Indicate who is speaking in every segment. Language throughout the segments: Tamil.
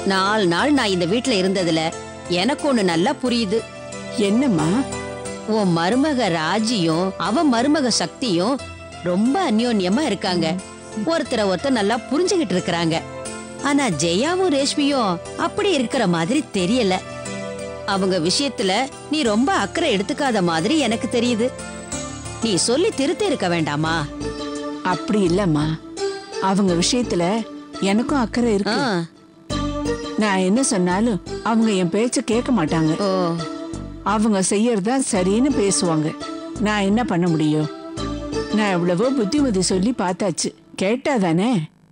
Speaker 1: நாலு நாள் நான் இந்த வீட்ல இருந்ததுல எனக்கு ஒண்ணு நல்லா புரியுது
Speaker 2: என்னம்மா
Speaker 1: உன் மருமக ராஜியும் அவ மருமக சக்தியும் ரொம்ப அந்யோன்யமா இருக்காங்க ஒருத்தரை ஒருத்தர் நல்லா புரிஞ்சுகிட்டு இருக்கறாங்க ஆனா ஜெயாவும் ரேஷ்மியும் அப்படி இருக்கிற மாதிரி தெரியல அவங்க விஷயத்துல நீ ரொம்ப அக்கறை எடுத்துக்காத மாதிரி எனக்கு தெரியுது நீ சொல்லி திருத்தி இருக்க வேண்டாமா
Speaker 2: அப்படி இல்லம்மா அவங்க விஷயத்துல எனக்கும் அக்கறை
Speaker 1: ஆ,
Speaker 2: இருக்கு நான் என்ன சொன்னாலும் அவங்க என் பேச்ச கேட்க மாட்டாங்க
Speaker 1: ஓ
Speaker 2: அவங்க செய்யறதா சரின்னு பேசுவாங்க நான் என்ன பண்ண முடியும் நான் எவ்வளவோ புத்திமதி சொல்லி பார்த்தாச்சு கேட்டா தானே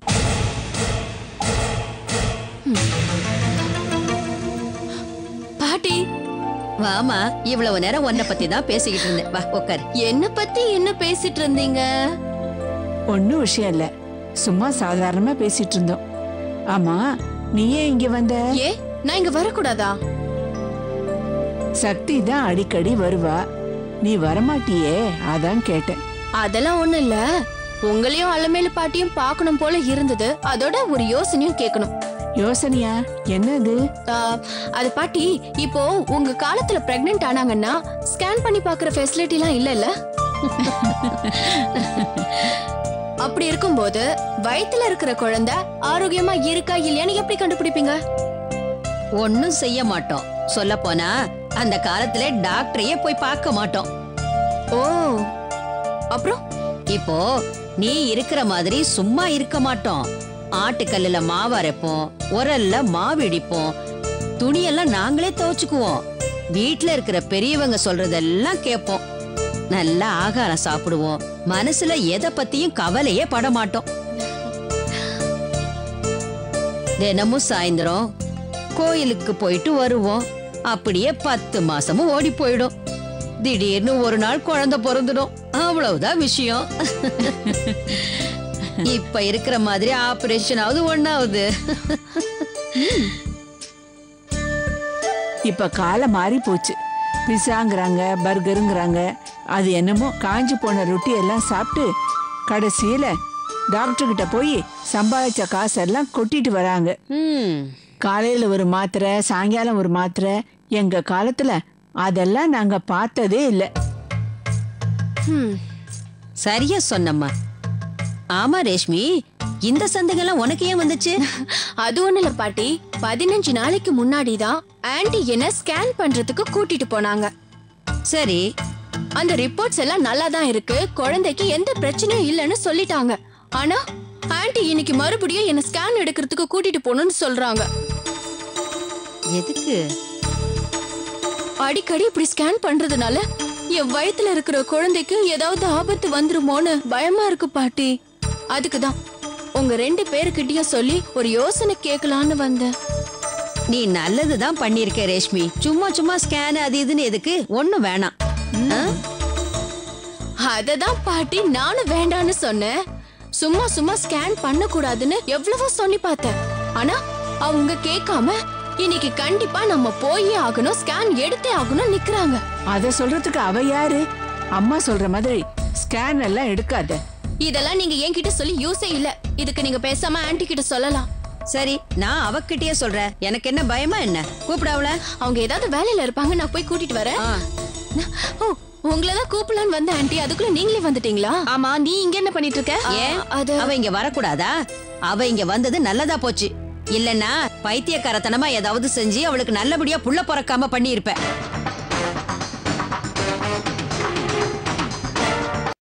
Speaker 3: பாட்டி
Speaker 1: வாமா இவ்வளவு நேரம் உன்னை பத்தி தான் பேசிக்கிட்டு இருந்தேன் வா உட்காரு
Speaker 3: என்ன பத்தி என்ன பேசிட்டு இருந்தீங்க
Speaker 2: ஒன்னும் விஷயம் இல்ல சும்மா சாதாரணமா பேசிட்டு இருந்தோம் ஆமா நீ ஏன் இங்க வந்த
Speaker 3: ஏ நான் இங்க வரக்கூடாதா
Speaker 2: சக்தி தான் அடிக்கடி வருவா நீ வரமாட்டியே அதான் கேட்டேன்
Speaker 3: அதெல்லாம் ஒண்ணும் இல்ல உங்களையும் அலமேலு பாட்டியும் பார்க்கணும் போல இருந்தது அதோட ஒரு யோசனையும் கேட்கணும்
Speaker 2: யோசனையா என்னது
Speaker 3: ஆ, அது பாட்டி இப்போ உங்க காலத்துல பிரெக்னென்ட் ஆனாங்கன்னா ஸ்கேன் பண்ணி பாக்குற ஃபெசிலிட்டி எல்லாம் இல்லல்ல அப்படி இருக்கும்போது வயித்துல இருக்கிற குழந்தை ஆரோக்கியமா இருக்கா இல்லையான்னு எப்படி கண்டுபிடிப்பீங்க
Speaker 1: ஒன்னும் செய்ய மாட்டோம் சொல்ல போனா அந்த காலத்துல டாக்டரையே போய் பார்க்க மாட்டோம்
Speaker 3: ஓ அப்புறம்
Speaker 1: இப்போ நீ இருக்கிற மாதிரி சும்மா இருக்க மாட்டோம் ஆட்டுக்கல்லுல மாவு அரைப்போம் உரல்ல மாவு இடிப்போம் துணியெல்லாம் நாங்களே துவைச்சுக்குவோம் வீட்ல இருக்கிற பெரியவங்க சொல்றதெல்லாம் கேட்போம் நல்லா ஆகாரம் சாப்பிடுவோம் மனசுல எதை பத்தியும் கவலையே பட மாட்டோம் தினமும் சாயந்தரம் கோயிலுக்கு போயிட்டு வருவோம் அப்படியே பத்து மாசமும் ஓடி போயிடும் திடீர்னு ஒரு நாள் குழந்தை பிறந்துடும் அவ்வளவுதான் விஷயம் இப்ப இருக்கிற மாதிரி ஆபரேஷன் ஆகுது ஒண்ணாவது
Speaker 2: இப்ப காலம் மாறி போச்சு பிஸாங்கிறாங்க பர்கருங்கிறாங்க அது என்னமோ காஞ்சி போன ரொட்டி எல்லாம் சாப்பிட்டு கடைசியில டாக்டர் கிட்ட போய் சம்பாதிச்ச காசெல்லாம் கொட்டிட்டு வராங்க
Speaker 1: ம்
Speaker 2: காலையில ஒரு மாத்திரை சாயங்காலம் ஒரு மாத்திரை எங்க காலத்துல அதெல்லாம் நாங்க பார்த்ததே இல்ல
Speaker 3: ஹம்,
Speaker 1: சரியா சொன்னம்மா ஆமா ரேஷ்மி இந்த சந்தேகம்லாம் உனக்கு ஏன் வந்துச்சு
Speaker 3: அது ஒண்ணு இல்ல பாட்டி பதினஞ்சு நாளைக்கு முன்னாடி தான் ஆன்டி என்ன ஸ்கேன் பண்றதுக்கு கூட்டிட்டு போனாங்க
Speaker 1: சரி
Speaker 3: அந்த ரிப்போர்ட்ஸ் எல்லாம் நல்லா தான் இருக்கு குழந்தைக்கு எந்த பிரச்சனையும் இல்லைன்னு சொல்லிட்டாங்க ஆனா ஆன்டி இன்னைக்கு மறுபடியும் என்ன ஸ்கேன் எடுக்கிறதுக்கு கூட்டிட்டு போகணும்னு சொல்றாங்க
Speaker 1: எதுக்கு
Speaker 3: அடிக்கடி இப்படி ஸ்கேன் பண்றதுனால என் வயித்துல இருக்கிற குழந்தைக்கு ஏதாவது ஆபத்து வந்துருமோன்னு பயமா இருக்கு பாட்டி அதுக்கு தான் உங்க ரெண்டு பேருக்கிட்டயும் சொல்லி ஒரு யோசனை கேட்கலான்னு வந்தேன்
Speaker 1: நீ நல்லதுதான் பண்ணிருக்க ரேஷ்மி சும்மா சும்மா ஸ்கேன் அது இதுன்னு எதுக்கு ஒண்ணும் வேணாம் ஆ?
Speaker 3: அததான் பாட்டி நானும் வேண்டான்னு சொன்னேன் சும்மா சும்மா ஸ்கேன் பண்ண கூடாதுன்னு எவ்வளவோ சொல்லி பார்த்தேன் ஆனா அவங்க கேட்காம இன்னைக்கு கண்டிப்பா நம்ம போயே ஆகணும் ஸ்கேன் எடுத்தே ஆகணும் நிக்கிறாங்க
Speaker 2: அத சொல்றதுக்கு அவ யாரு அம்மா சொல்ற மாதிரி ஸ்கேன் எல்லாம் எடுக்காத
Speaker 3: இதெல்லாம் நீங்க என்கிட்ட சொல்லி யூஸே இல்ல இதுக்கு நீங்க பேசாம ஆன்ட்டி கிட்ட சொல்லலாம்
Speaker 1: சரி நான் அவகிட்டயே சொல்றேன் எனக்கு என்ன பயமா என்ன கூப்பிடாவல
Speaker 3: அவங்க ஏதாவது வேலையில இருப்பாங்க நான் போய் கூட்டிட்டு வரேன்
Speaker 1: ஆ.
Speaker 3: ஓ உங்களை தான் கூப்பிடலான்னு வந்த ஆன்ட்டி அதுக்குள்ள நீங்களே வந்துட்டீங்களா ஆமா நீ இங்க என்ன பண்ணிட்டு இருக்க
Speaker 1: ஏன்
Speaker 3: அது
Speaker 1: அவ இங்க வரக்கூடாதா அவ இங்க வந்தது நல்லதா போச்சு இல்லன்னா பைத்தியக்காரத்தனமா ஏதாவது செஞ்சு அவளுக்கு நல்லபடியா புள்ள பிறக்காம பண்ணி